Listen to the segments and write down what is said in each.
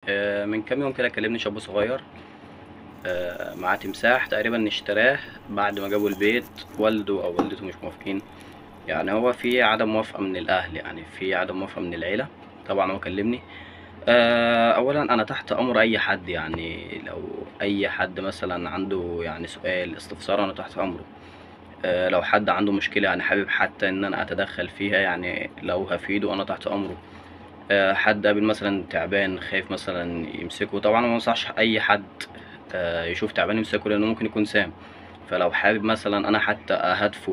آه، من كام يوم كده كلمني شاب صغير آه، معاه تمساح تقريبا اشتراه بعد ما جابوا البيت والده او والدته مش موافقين يعني هو في عدم موافقة من الاهل يعني في عدم موافقة من العيلة طبعا هو كلمني آه، اولا انا تحت امر اي حد يعني لو اي حد مثلا عنده يعني سؤال استفسار انا تحت امره آه، لو حد عنده مشكلة يعني حابب حتى ان انا اتدخل فيها يعني لو هفيده انا تحت امره آه، حد قابل مثلا تعبان خايف مثلا يمسكه طبعا ما انصحش اي حد آه، يشوف تعبان يمسكه لانه ممكن يكون سام فلو حابب مثلا انا حتى اهدفه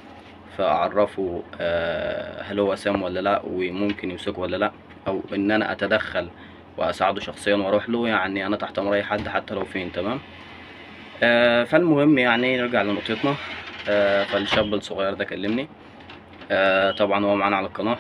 فاعرفه آه، هل هو سام ولا لا وممكن يمسكه ولا لا او ان انا اتدخل واساعده شخصيا واروح له يعني انا تحت امر اي حد حتى لو فين تمام آه، فالمهم يعني نرجع لنقطتنا آه، فالشاب الصغير ده كلمني آه، طبعا هو معانا على القناة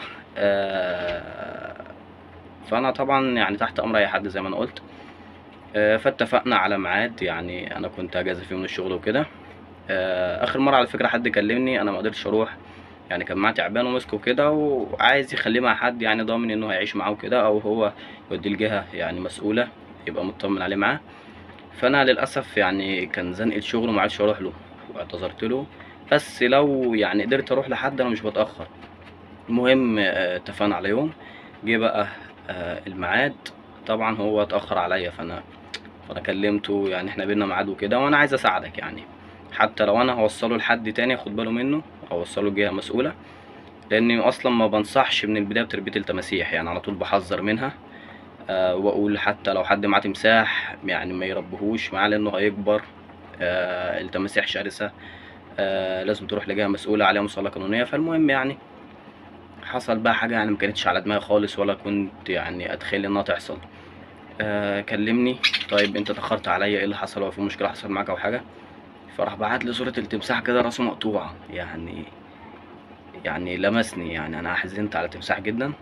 آه، فأنا طبعا يعني تحت أمر أي حد زي ما أنا قلت آه، فاتفقنا على ميعاد يعني أنا كنت أجازة فيه من الشغل وكده آه، آخر مرة على فكرة حد كلمني أنا مقدرتش أروح يعني كان معاه تعبان ومسكه كده وعايز يخليه مع حد يعني ضامن إنه هيعيش معاه كده أو هو يوديه الجهة يعني مسؤولة يبقى مطمن عليه معاه فأنا للأسف يعني كان زنقة شغل ومعرفتش أروح له واعتذرت له بس لو يعني قدرت أروح لحد أنا مش بتأخر المهم آه، اتفقنا على يوم جه بقى آه، الميعاد طبعا هو اتأخر عليا فأنا فأنا كلمته يعني احنا بينا ميعاد وكده وأنا عايز أساعدك يعني حتى لو أنا هوصله لحد تاني ياخد باله منه أو أوصله لجهة مسؤولة لأني أصلا ما بنصحش من البداية بتربية التماسيح يعني على طول بحذر منها أه وأقول حتى لو حد معاه تمساح يعني ما يربهوش معاه لأنه هيكبر أه التماسيح شرسة أه لازم تروح لجهة مسؤولة عليها مصالحة قانونية فالمهم يعني حصل بقى حاجة يعني ما كانتش على دماغي خالص ولا كنت يعني أتخيل إنها تحصل آه كلمني طيب أنت اتأخرت عليا إيه اللي حصل هو في مشكلة حصل معاك أو حاجة فراح بعت لي صورة التمساح كده راسه مقطوعة يعني يعني لمسني يعني أنا حزنت على التمساح جدا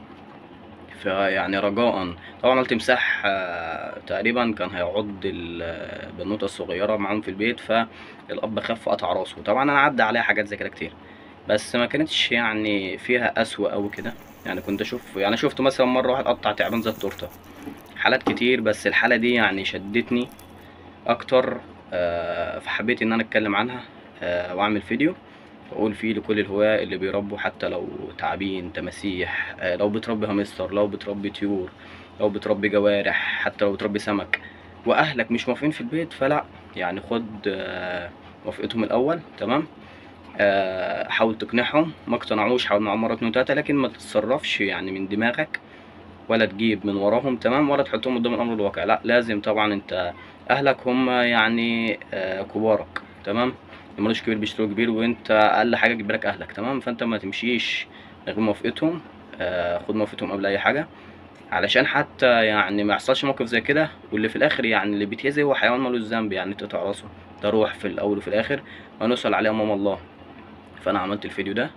فيعني رجاء طبعا التمساح آه، تقريبا كان هيعض البنوتة الصغيرة معاهم في البيت فالأب خاف قطع راسه طبعا أنا عدى عليها حاجات زي كده كتير بس ما كانتش يعني فيها أسوأ أوي كده يعني كنت أشوف يعني شفت مثلا مرة واحد قطع تعبان زي التورتة حالات كتير بس الحالة دي يعني شدتني أكتر آه، فحبيت إن أنا أتكلم عنها آه، وأعمل فيديو وأقول فيه لكل الهواة اللي بيربوا حتى لو تعابين تماسيح آه، لو بتربي هامستر لو بتربي طيور لو بتربي جوارح حتى لو بتربي سمك وأهلك مش موافقين في البيت فلا يعني خد آه، موافقتهم الأول تمام آه، حاول تقنعهم ما اقتنعوش حاول معاهم مرة اتنين وتلاتة لكن ما تتصرفش يعني من دماغك ولا تجيب من وراهم تمام ولا تحطهم قدام الأمر الواقع لا لازم طبعا انت أهلك هم يعني آه، كبارك تمام ملوش كبير بيشتروا كبير وانت أقل حاجة تجيب لك أهلك تمام فانت ما تمشيش من غير موافقتهم آه، خد موافقتهم قبل أي حاجة علشان حتى يعني ما يحصلش موقف زي كده واللي في الآخر يعني اللي بيتأذي هو حيوان ملوش ذنب يعني تقطع راسه ده روح في الأول وفي الآخر ونسأل عليه أمام الله فانا عملت الفيديو ده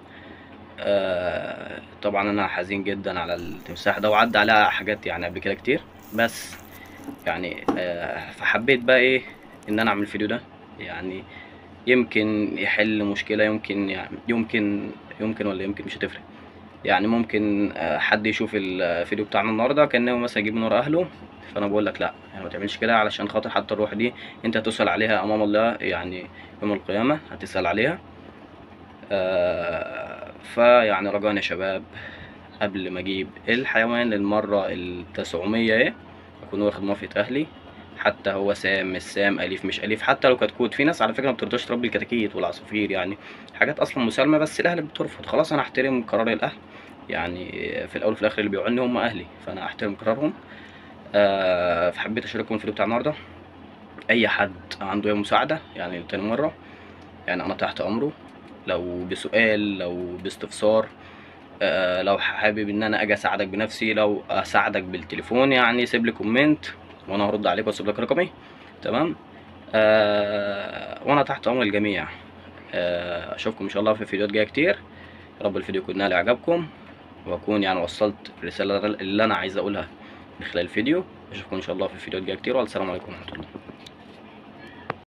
آه طبعا انا حزين جدا على التمساح ده وعدى عليها حاجات يعني قبل كده كتير بس يعني آه فحبيت بقى ايه ان انا اعمل الفيديو ده يعني يمكن يحل مشكلة يمكن يعني يمكن يمكن ولا يمكن مش هتفرق يعني ممكن آه، حد يشوف الفيديو بتاعنا النهارده كانه مثلا يجيب من ورا اهله فانا بقول لك لا يعني ما تعملش كده علشان خاطر حتى الروح دي انت هتسأل عليها امام الله يعني يوم القيامة هتسأل عليها آه، فيعني رجاء يا شباب قبل ما اجيب الحيوان للمرة التسعمية ايه اكون واخد موافقة اهلي حتى هو سام مش سام اليف مش اليف حتى لو كتكوت في ناس على فكرة ما بترضاش تربي الكتاكيت والعصافير يعني حاجات اصلا مسالمة بس الاهل بترفض خلاص انا احترم قرار الاهل يعني في الاول وفي الاخر اللي بيعني هم اهلي فانا احترم قرارهم آه فحبيت اشارككم الفيديو بتاع النهارده اي حد عنده اي مساعدة يعني تاني مرة يعني انا تحت امره لو بسؤال لو باستفسار آه، لو حابب ان انا اجي اساعدك بنفسي لو اساعدك بالتليفون يعني سيب لي كومنت وانا هرد عليك واسيب لك رقمي تمام آه وانا تحت امر الجميع آه اشوفكم ان شاء الله في فيديوهات جايه كتير يا رب الفيديو يكون نال اعجابكم واكون يعني وصلت الرساله اللي انا عايز اقولها من خلال الفيديو اشوفكم ان شاء الله في فيديوهات جايه كتير والسلام عليكم ورحمه الله